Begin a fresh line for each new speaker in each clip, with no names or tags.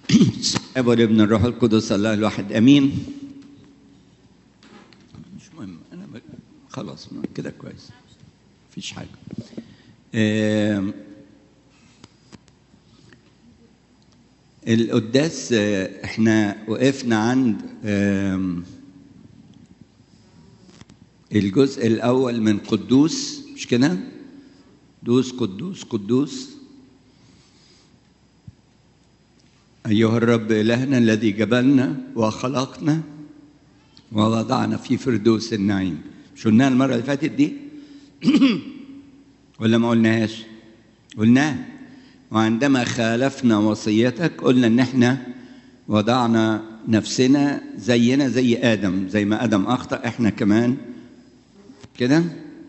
ابو ابن الروح القدس الله الواحد امين مش مهم انا ب... خلاص كده كويس مفيش حاجه آم، القداس آه، احنا وقفنا عند آم، الجزء الاول من قدوس مش كده دوس قدوس قدوس أيها الرب إلهنا الذي جبلنا وخلقنا ووضعنا في فردوس النعيم مش قلناها المرة اللي فاتت دي ولا ما قلناهاش قلناها وعندما خالفنا وصيتك قلنا ان احنا وضعنا نفسنا زينا زي ادم زي ما ادم اخطا احنا كمان كده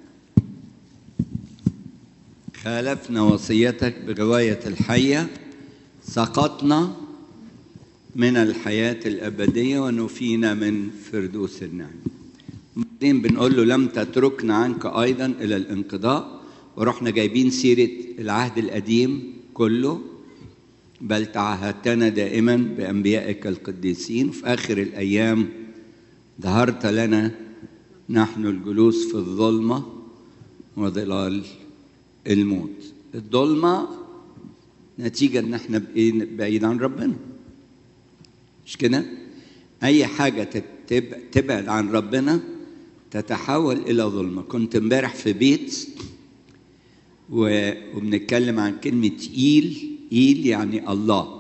خالفنا وصيتك بروايه الحيه سقطنا من الحياة الأبدية ونفينا من فردوس النعيم بعدين بنقول له لم تتركنا عنك أيضا إلى الانقضاء ورحنا جايبين سيرة العهد القديم كله بل تعهدتنا دائما بأنبيائك القديسين في آخر الأيام ظهرت لنا نحن الجلوس في الظلمة وظلال الموت الظلمة نتيجة ان احنا بقين- بعيد عن ربنا مش كده اي حاجة تت- تبعد عن ربنا تتحول الى ظلمة كنت امبارح في بيت و- وبنتكلم عن كلمة إيل إيل يعني الله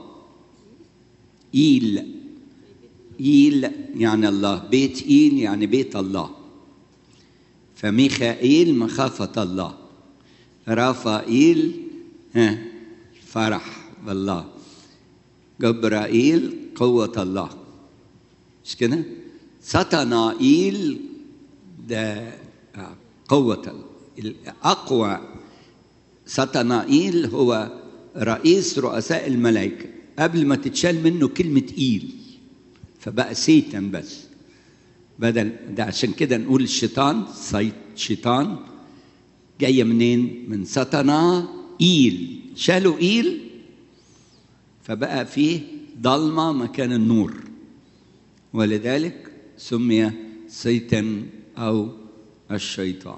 إيل إيل يعني الله بيت إيل يعني بيت الله فميخائيل مخافة الله رافائيل ها فرح بالله جبرائيل قوة الله مش كده سطنائيل ده آه، قوة الله. الأقوى سطنائيل هو رئيس رؤساء الملائكة قبل ما تتشال منه كلمة إيل فبقى سيتان بس بدل ده عشان كده نقول الشيطان سيط شيطان جاية منين؟ من سطنا إيل شالوا إيل فبقى فيه ضلمة مكان النور ولذلك سمي سيتان أو الشيطان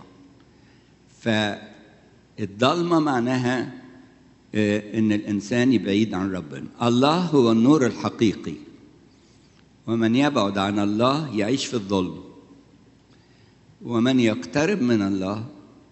فالضلمة معناها آه، إن الإنسان يبعيد عن ربنا الله هو النور الحقيقي ومن يبعد عن الله يعيش في الظلم ومن يقترب من الله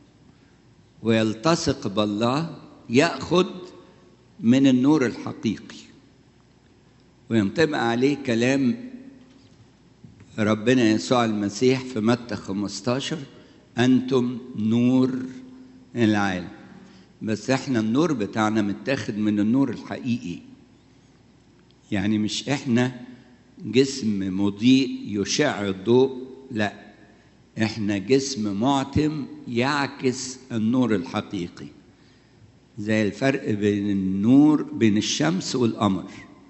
ويلتصق بالله ياخذ من النور الحقيقي وينطبق عليه كلام ربنا يسوع المسيح في متى 15 انتم نور العالم بس احنا النور بتاعنا متاخد من النور الحقيقي يعني مش احنا جسم مضيء يشع الضوء لا احنا جسم معتم يعكس النور الحقيقي زي الفرق بين النور بين الشمس والقمر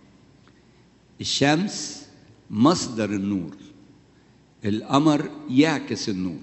الشمس مصدر النور القمر يعكس النور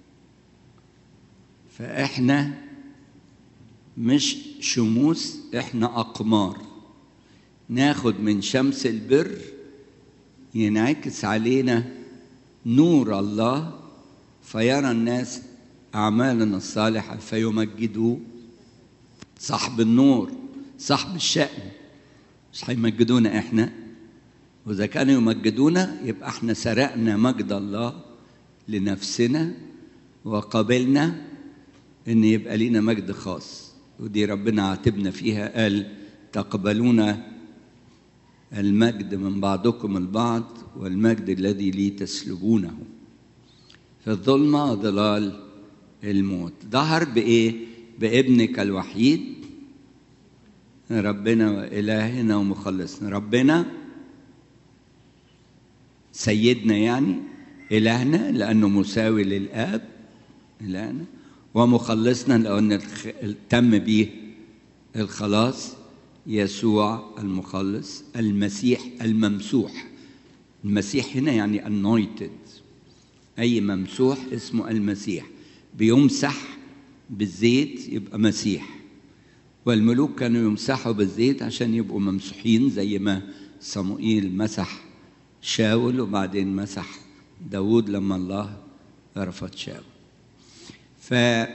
فاحنا مش شموس احنا اقمار ناخد من شمس البر ينعكس علينا نور الله فيرى الناس أعمالنا الصالحة فيمجدوه صاحب النور صاحب الشأن مش هيمجدونا احنا وإذا كانوا يمجدونا يبقى احنا سرقنا مجد الله لنفسنا وقبلنا ان يبقى لينا مجد خاص ودي ربنا عاتبنا فيها قال تقبلون المجد من بعضكم البعض والمجد الذي لي تسلبونه في الظلمة ظلال الموت ظهر بإيه؟ بابنك الوحيد ربنا وإلهنا ومخلصنا ربنا سيدنا يعني إلهنا لأنه مساوي للآب إلهنا ومخلصنا لأن الخ- تم به الخلاص يسوع المخلص المسيح الممسوح المسيح هنا يعني anointed أي ممسوح اسمه المسيح بيمسح بالزيت يبقى مسيح والملوك كانوا يمسحوا بالزيت عشان يبقوا ممسوحين زي ما صموئيل مسح شاول وبعدين مسح داود لما الله رفض شاول ف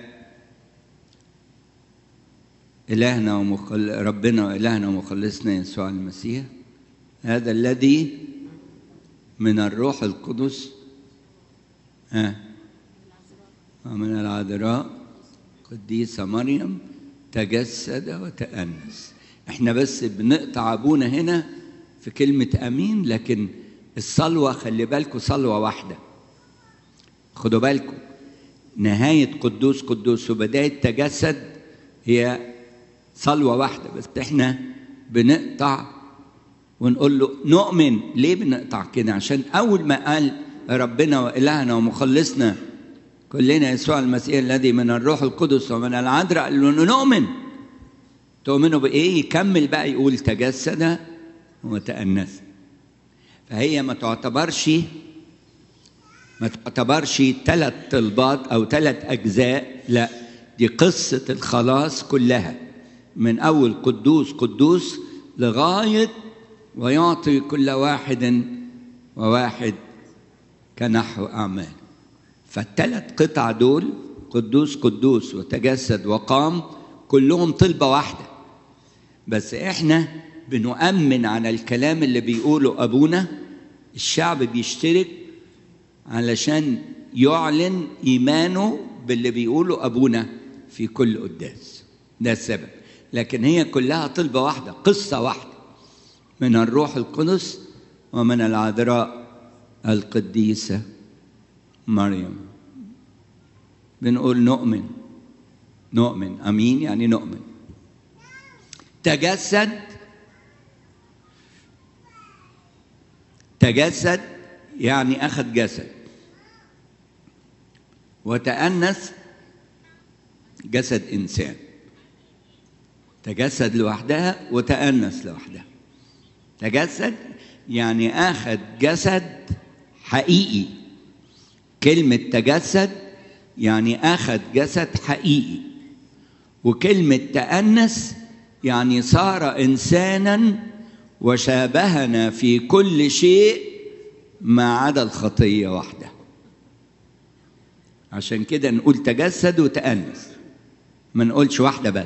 إلهنا ومخل... ربنا وإلهنا ومخلصنا يسوع المسيح هذا الذي من الروح القدس ها ومن العذراء قديسة مريم تجسد وتأنس احنا بس بنقطع ابونا هنا في كلمة امين لكن الصلوة خلي بالكم صلوة واحدة خدوا بالكم نهاية قدوس قدوس وبداية تجسد هي صلوة واحدة بس احنا بنقطع ونقول له نؤمن ليه بنقطع كده عشان أول ما قال ربنا وإلهنا ومخلصنا كلنا يسوع المسيح الذي من الروح القدس ومن العذراء قال له نؤمن تؤمنوا بإيه يكمل بقى يقول تجسد وتأنس فهي ما تعتبرش ما تعتبرش ثلاث طلبات أو ثلاث أجزاء لا دي قصة الخلاص كلها من أول قدوس قدوس لغاية ويعطي كل واحد وواحد كنحو أعمال فالثلاث قطع دول قدوس قدوس وتجسد وقام كلهم طلبة واحدة بس احنا بنؤمن على الكلام اللي بيقوله أبونا الشعب بيشترك علشان يعلن إيمانه باللي بيقوله أبونا في كل قداس ده السبب لكن هي كلها طلبة واحدة قصة واحدة من الروح القدس ومن العذراء القديسة مريم بنقول نؤمن نؤمن امين يعني نؤمن تجسد تجسد يعني اخذ جسد وتأنس جسد انسان تجسد لوحدها وتأنس لوحدها تجسد يعني اخذ جسد حقيقي كلمة تجسد يعني أخذ جسد حقيقي وكلمة تأنس يعني صار إنسانا وشابهنا في كل شيء ما عدا الخطية واحدة عشان كده نقول تجسد وتأنس ما نقولش واحدة بس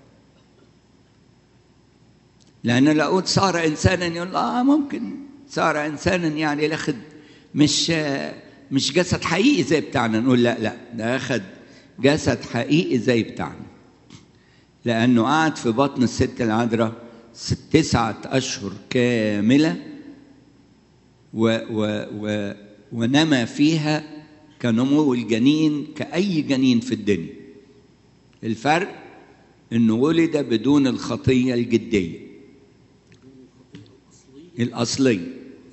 لأن لو قلت صار إنسانا يقول آه ممكن صار إنسانا يعني لاخد مش مش جسد حقيقي زي بتاعنا نقول لا لا ده أخد جسد حقيقي زي بتاعنا لأنه قعد في بطن الست العذراء تسعة أشهر كاملة و و و ونما فيها كنمو الجنين كأي جنين في الدنيا الفرق انه ولد بدون الخطيه الجديه الاصليه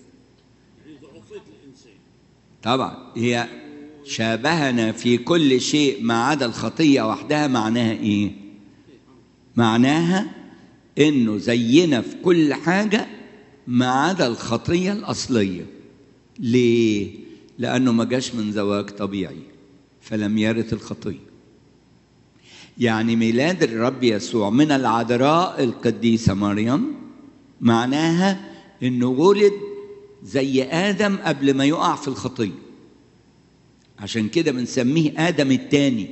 طبعا هي شابهنا في كل شيء ما عدا الخطيه وحدها معناها ايه معناها انه زينا في كل حاجه ما عدا الخطيه الاصليه ليه لانه ما جاش من زواج طبيعي فلم يرث الخطيه يعني ميلاد الرب يسوع من العذراء القديسة مريم معناها انه ولد زي آدم قبل ما يقع في الخطية عشان كده بنسميه آدم الثاني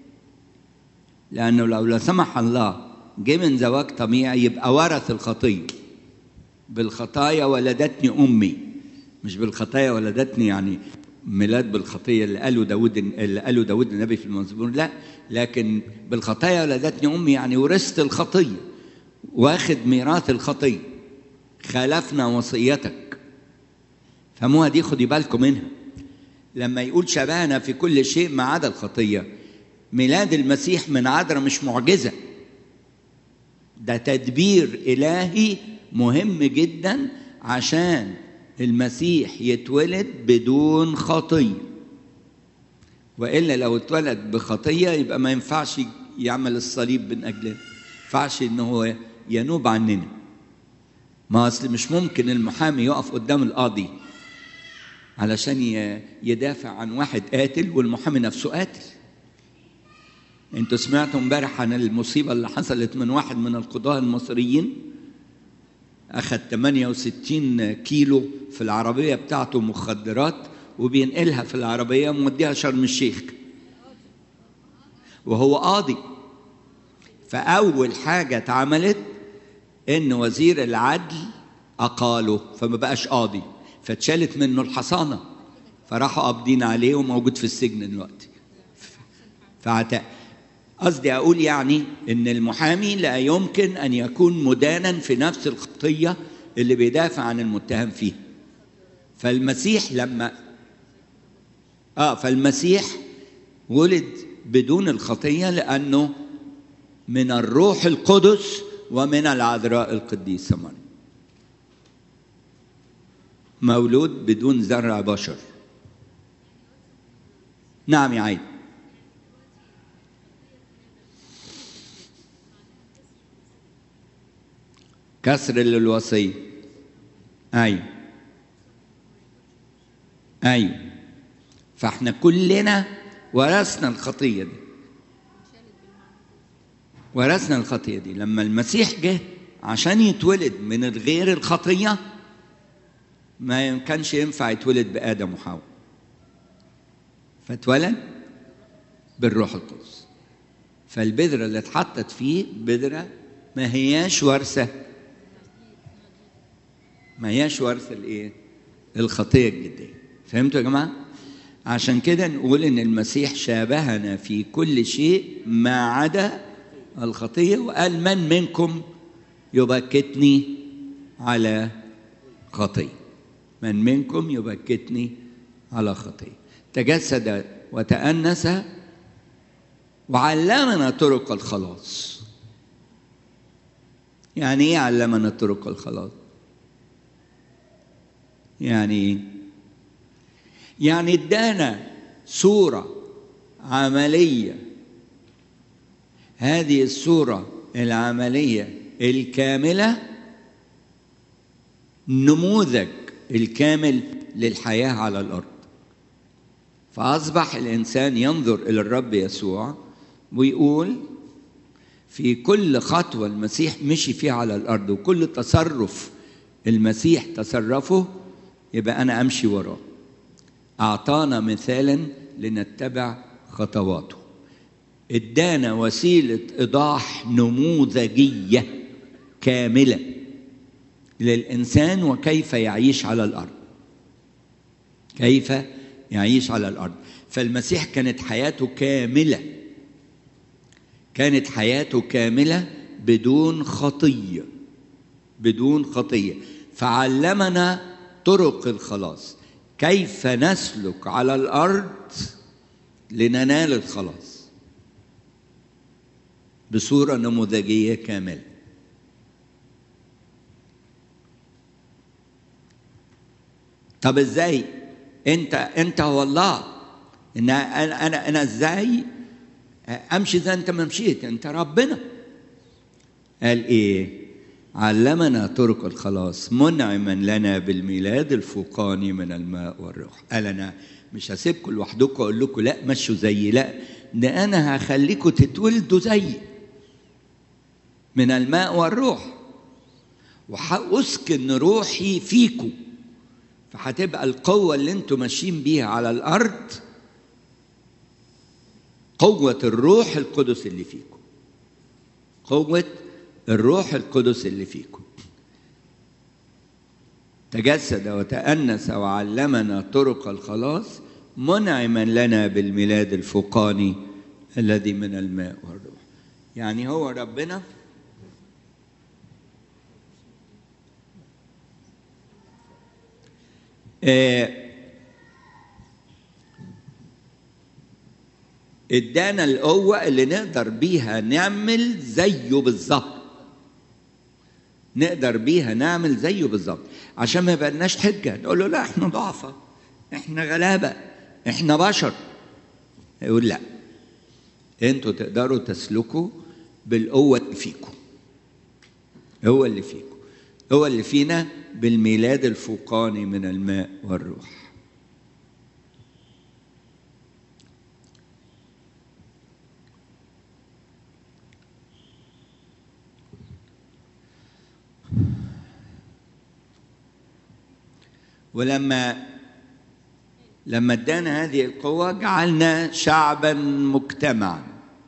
لأنه لو لا سمح الله جه من زواج طبيعي يبقى ورث الخطية بالخطايا ولدتني أمي مش بالخطايا ولدتني يعني ميلاد بالخطية اللي قاله داود اللي قاله داود النبي في المزمور لا لكن بالخطايا ولدتني أمي يعني ورثت الخطية واخد ميراث الخطية خالفنا وصيتك فموها دي خدي بالكم منها لما يقول شبهنا في كل شيء ما عدا الخطية ميلاد المسيح من عذراء مش معجزة ده تدبير إلهي مهم جدا عشان المسيح يتولد بدون خطيه والا لو اتولد بخطيه يبقى ما ينفعش يعمل الصليب من اجلنا ما ينفعش ان هو ينوب عننا ما اصل مش ممكن المحامي يقف قدام القاضي علشان يدافع عن واحد قاتل والمحامي نفسه قاتل انتوا سمعتوا امبارح عن المصيبه اللي حصلت من واحد من القضاه المصريين أخذ 68 كيلو في العربية بتاعته مخدرات وبينقلها في العربية موديها شرم الشيخ وهو قاضي فأول حاجة اتعملت إن وزير العدل أقاله فما بقاش قاضي فاتشالت منه الحصانة فراحوا قابضين عليه وموجود في السجن دلوقتي فعت... قصدي أقول يعني إن المحامي لا يمكن أن يكون مدانا في نفس الخطية اللي بيدافع عن المتهم فيها فالمسيح لما آه فالمسيح ولد بدون الخطية لأنه من الروح القدس ومن العذراء القديسة مريم مولود بدون زرع بشر نعم يا عيد كسر للوصية أيوة أيوة فاحنا كلنا ورثنا الخطية دي ورثنا الخطية دي لما المسيح جه عشان يتولد من غير الخطية ما كانش ينفع يتولد بآدم وحواء فاتولد بالروح القدس فالبذرة اللي اتحطت فيه بذرة ما هياش ورثة ما هياش ورثة الايه؟ الخطية الجدية فهمتوا يا جماعة؟ عشان كده نقول ان المسيح شابهنا في كل شيء ما عدا الخطية وقال من منكم يبكتني على خطية من منكم يبكتني على خطية تجسد وتأنس وعلمنا طرق الخلاص يعني ايه علمنا طرق الخلاص يعني يعني ادانا صورة عملية هذه الصورة العملية الكاملة نموذج الكامل للحياة على الأرض فأصبح الإنسان ينظر إلى الرب يسوع ويقول في كل خطوة المسيح مشي فيها على الأرض وكل تصرف المسيح تصرفه يبقى أنا أمشي وراه أعطانا مثالا لنتبع خطواته ادانا وسيلة إيضاح نموذجية كاملة للإنسان وكيف يعيش على الأرض كيف يعيش على الأرض فالمسيح كانت حياته كاملة كانت حياته كاملة بدون خطية بدون خطية فعلمنا طرق الخلاص كيف نسلك على الأرض لننال الخلاص بصورة نموذجية كاملة طب ازاي انت انت هو الله ان انا انا انا ازاي امشي زي انت ما مشيت انت ربنا قال ايه علمنا طرق الخلاص منعما لنا بالميلاد الفوقاني من الماء والروح قال انا مش هسيبكم لوحدكم اقول لكم لا مشوا زيي لا ده انا هخليكم تتولدوا زيي من الماء والروح وهأسكن روحي فيكم فهتبقى القوة اللي انتم ماشيين بيها على الأرض قوة الروح القدس اللي فيكم قوة الروح القدس اللي فيكم تجسد وتأنس وعلمنا طرق الخلاص منعما لنا بالميلاد الفوقاني الذي من الماء والروح يعني هو ربنا ادانا القوة اللي نقدر بيها نعمل زيه بالظبط نقدر بيها نعمل زيه بالظبط عشان ما يبقالناش حجة نقول له لا احنا ضعفة احنا غلابة احنا بشر يقول لا انتوا تقدروا تسلكوا بالقوة اللي فيكم هو اللي فيكم هو اللي فينا بالميلاد الفوقاني من الماء والروح ولما لما ادانا هذه القوة جعلنا شعبا مجتمعا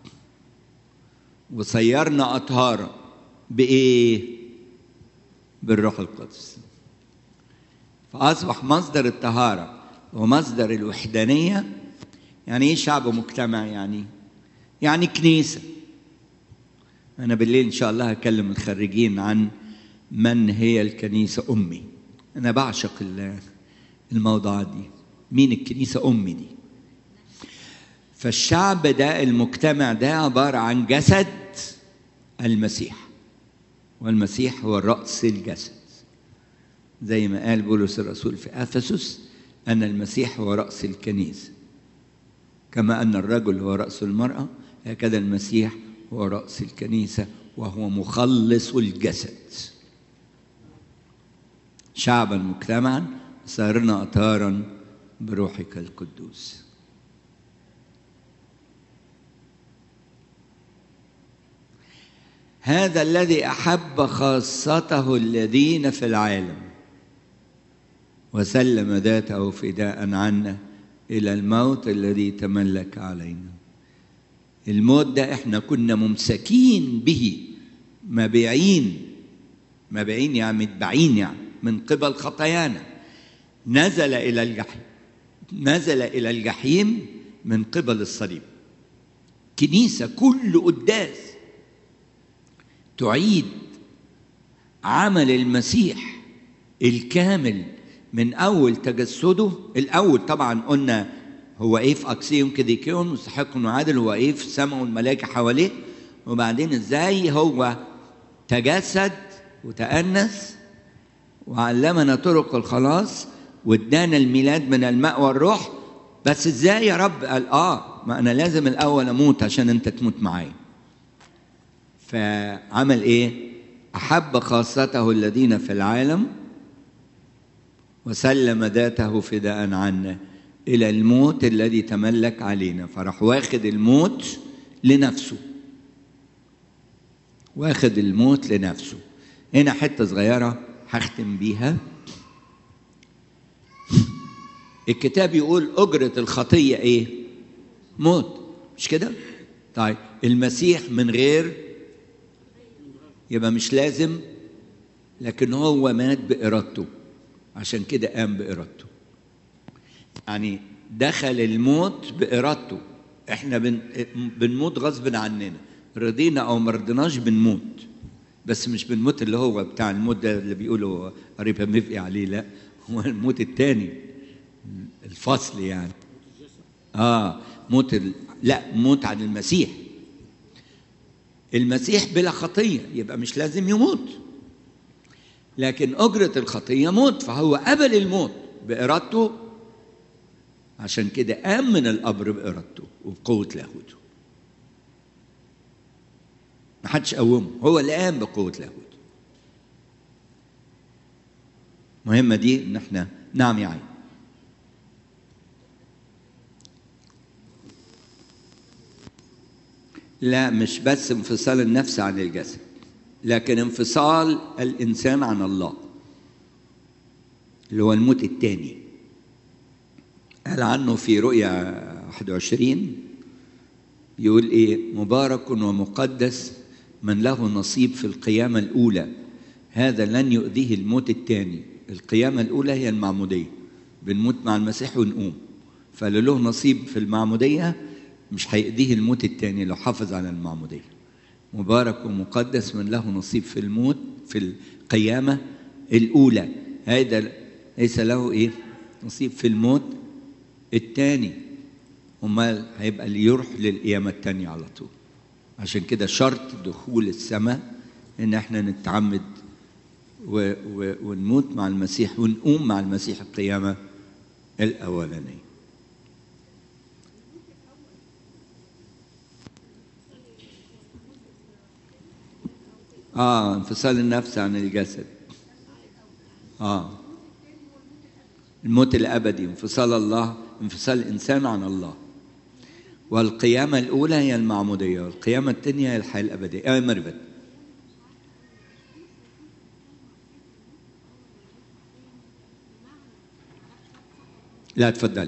وصيرنا أطهارا بإيه؟ بالروح القدس فأصبح مصدر الطهارة ومصدر الوحدانية يعني إيه شعب مجتمع يعني؟ يعني كنيسة أنا بالليل إن شاء الله هكلم الخريجين عن من هي الكنيسة أمي أنا بعشق الموضوعات دي مين الكنيسة أمي دي فالشعب ده المجتمع ده عبارة عن جسد المسيح والمسيح هو رأس الجسد زي ما قال بولس الرسول في أفسس أن المسيح هو رأس الكنيسة كما أن الرجل هو رأس المرأة هكذا المسيح هو رأس الكنيسة وهو مخلص الجسد شعبا مجتمعا صارنا أطهارا بروحك القدوس هذا الذي احب خاصته الذين في العالم وسلم ذاته فداء عنا الى الموت الذي تملك علينا الموت ده احنا كنا ممسكين به مبيعين مبيعين يعني متبعين يعني من قبل خطايانا نزل الى الجحيم نزل الى الجحيم من قبل الصليب كنيسه كل قداس تعيد عمل المسيح الكامل من اول تجسده الاول طبعا قلنا هو ايه في اكسيوم كديكيون مستحق وعادل هو ايه في السماء والملائكه حواليه وبعدين ازاي هو تجسد وتأنس وعلمنا طرق الخلاص وادانا الميلاد من الماء والروح بس ازاي يا رب قال اه ما انا لازم الاول اموت عشان انت تموت معايا فعمل ايه احب خاصته الذين في العالم وسلم ذاته فداء عنا الى الموت الذي تملك علينا فراح واخد الموت لنفسه واخد الموت لنفسه هنا حته صغيره هختم بيها الكتاب يقول اجره الخطيه ايه موت مش كده طيب المسيح من غير يبقى مش لازم لكن هو مات بإرادته عشان كده قام بإرادته يعني دخل الموت بإرادته احنا بن بنموت غصب عننا رضينا او ما رضيناش بنموت بس مش بنموت اللي هو بتاع الموت ده اللي بيقولوا قريب مفقي عليه لا هو الموت التاني الفصل يعني اه موت ال... لا موت عن المسيح المسيح بلا خطيه يبقى مش لازم يموت لكن اجره الخطيه موت فهو قبل الموت بارادته عشان كده قام من القبر بارادته وبقوه لاهوته ما حدش قومه هو اللي قام بقوه لاهوته مهمة دي ان احنا نعم يا عين لا مش بس انفصال النفس عن الجسد لكن انفصال الانسان عن الله اللي هو الموت الثاني قال عنه في رؤيا 21 يقول ايه مبارك ومقدس من له نصيب في القيامة الأولى هذا لن يؤذيه الموت الثاني القيامة الأولى هي المعمودية بنموت مع المسيح ونقوم فاللي له نصيب في المعمودية مش هيأذيه الموت الثاني لو حافظ على المعمودية مبارك ومقدس من له نصيب في الموت في القيامة الأولى هذا ليس له إيه نصيب في الموت الثاني امال هيبقى اللي يروح للقيامة الثانية على طول عشان كده شرط دخول السماء ان احنا نتعمد و و ونموت مع المسيح ونقوم مع المسيح القيامة الأولانية اه انفصال النفس عن الجسد اه الموت الابدي انفصال الله انفصال الانسان عن الله والقيامة الأولى هي المعمودية والقيامة الثانية هي الحياة الأبدية آه مربد لا اتفضلي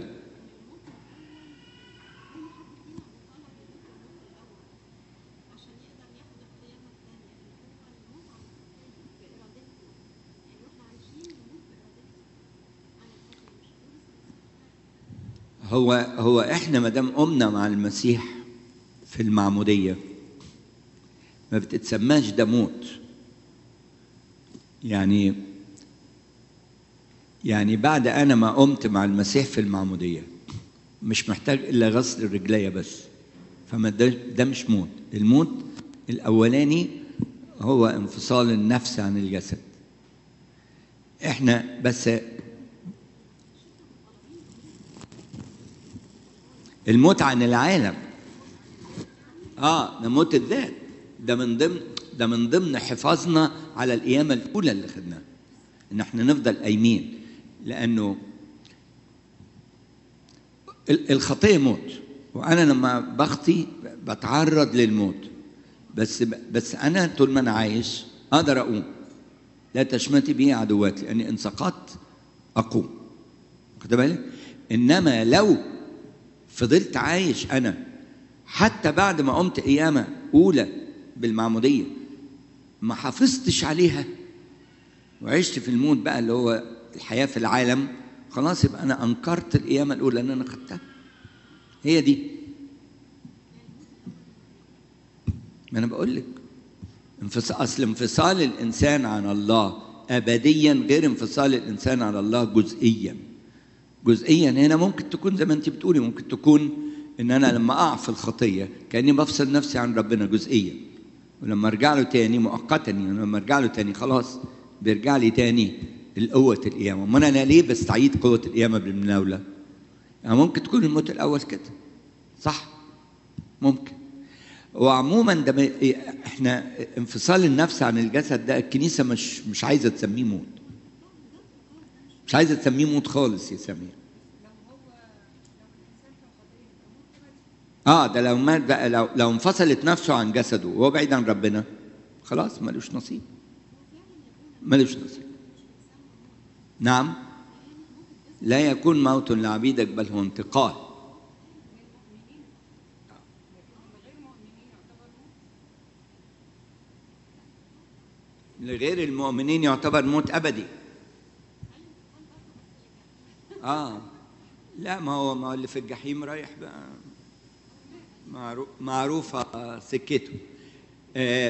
هو هو احنا ما دام قمنا مع المسيح في المعموديه ما بتتسماش ده موت يعني يعني بعد انا ما قمت مع المسيح في المعموديه مش محتاج الا غسل الرجليه بس فما ده, ده مش موت الموت الاولاني هو انفصال النفس عن الجسد احنا بس الموت عن العالم اه ده موت الذات ده من ضمن ده من ضمن حفاظنا على القيامه الاولى اللي خدناها ان احنا نفضل قايمين لانه الخطيه موت وانا لما بخطي بتعرض للموت بس بس انا طول ما انا عايش اقدر اقوم لا تشمتي بي عدواتي لاني ان سقطت اقوم خد بالك انما لو فضلت عايش انا حتى بعد ما قمت قيامه اولى بالمعموديه ما حافظتش عليها وعشت في الموت بقى اللي هو الحياه في العالم خلاص يبقى انا انكرت القيامه الاولى اللي انا خدتها هي دي ما انا بقول لك انفصال اصل انفصال الانسان عن الله ابديا غير انفصال الانسان عن الله جزئيا جزئيا هنا ممكن تكون زي ما انت بتقولي ممكن تكون ان انا لما اقع في الخطيه كاني بفصل نفسي عن ربنا جزئيا ولما ارجع له تاني مؤقتا يعني لما ارجع له تاني خلاص بيرجع لي تاني القوة القيامة ما أنا ليه بستعيد قوة القيامة بالمناولة يعني ممكن تكون الموت الأول كده صح ممكن وعموما ده احنا انفصال النفس عن الجسد ده الكنيسة مش مش عايزة تسميه موت مش عايزة تسميه موت خالص يا سمير اه ده لو مات بقى لو لو انفصلت نفسه عن جسده وهو بعيد عن ربنا خلاص ملوش نصيب ملوش نصيب نعم لا يكون موت لعبيدك بل هو انتقال لغير المؤمنين يعتبر موت ابدي اه لا ما هو ما هو اللي في الجحيم رايح بقى معروفه سكته آه